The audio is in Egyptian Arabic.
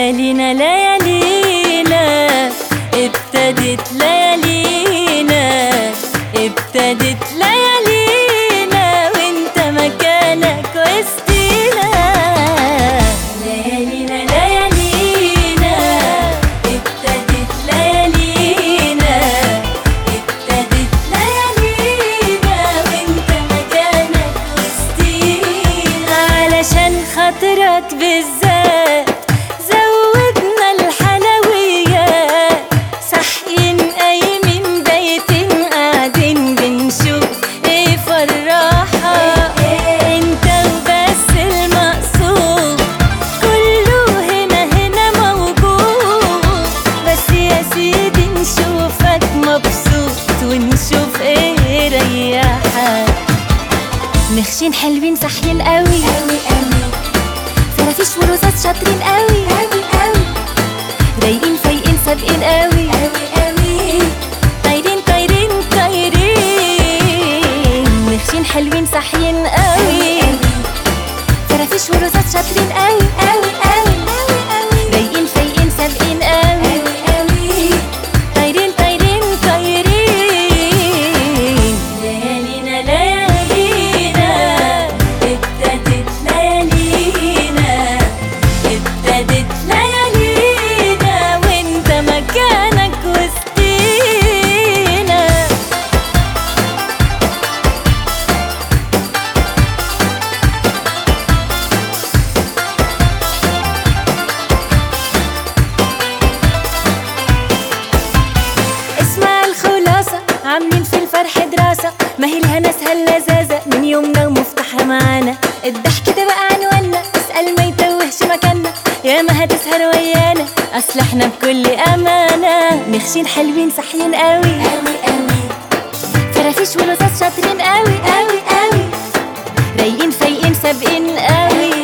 ليالينا ليالينا ابتدت ليالينا ابتدت ليالينا وانت مكانك وسطينا ليالينا ليالينا ابتدت ليالينا ابتدت ليالينا وانت مكانك وسطينا علشان خاطرك بالذات زودنا الحلويات صاحيين قايمين بايتين قاعدين بنشوف ايه فرحة انت وبس المقصود كله هنا هنا موجود بس يا سيدي نشوفك مبسوط ونشوف ايه يريحك نخشين حلوين صاحيين قوي قوي قوي فرافيش ورصاص شاطرين قوي قوي قوي رايقين فايقين سابقين قوي قوي قوي طايرين طايرين طايرين نخشين حلوين صاحيين قوي فرافيش ورصاص شاطرين قوي قوي قوي قوي قوي رايقين فايقين سابقين قوي قوي قوي طايرين طايرين طايرين ليالينا ليالينا ابتدت ليالينا ابتدت ليالينا وانت مكانك وسطينا اسمع الخلاصة عاملين في الفرح دراسة ما هي الهنا اسهل لذاذة من يومنا ومفتاحها معانا الضحك ده بقى عنوانا اسأل ما يتوهش مكاننا يا ما هتسهر ويانا اصل احنا بكل امانة نخشين حلوين صاحيين قوي قوي قوي فرافيش ولصاص شاطرين قوي قوي قوي رايقين فايقين سابقين قوي